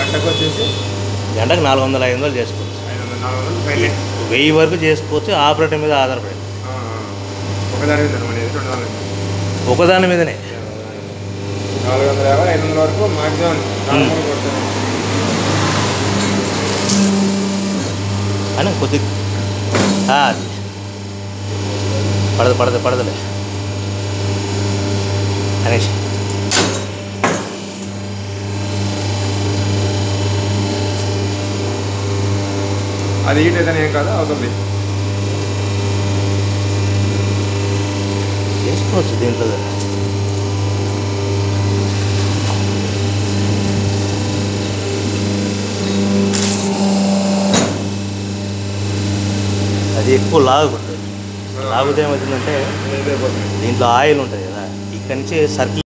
గంటకు వచ్చేసి గంటకు నాలుగు వందల ఐదు వందలు చేసుకోవచ్చు ఐదు వందల నాలుగు వందలు పైన వెయ్యి వరకు చేసుకోవచ్చు ఆపరేటర్ మీద ఆధారపడి ఒకదాని మీద అనమాట ఇది రెండు వందల ఒకదాని మీదనే నాలుగు వందల యాభై ఐదు వందల వరకు మాక్సిమం నార్మల్ కొడుతుంది అని కొద్ది ఆ, అది పడదు పడదు పడదులే అనేసి అది హీట్ అయితే ఏం కాదు అవుతుంది చేసుకోవచ్చు దీంట్లో అది ఎక్కువ లాగుంటుంది లాగుతే ఏమవుతుందంటే ఇదైపోతుంది దీంట్లో ఆయిల్ ఉంటుంది కదా ఇక్కడి నుంచి సర్కిల్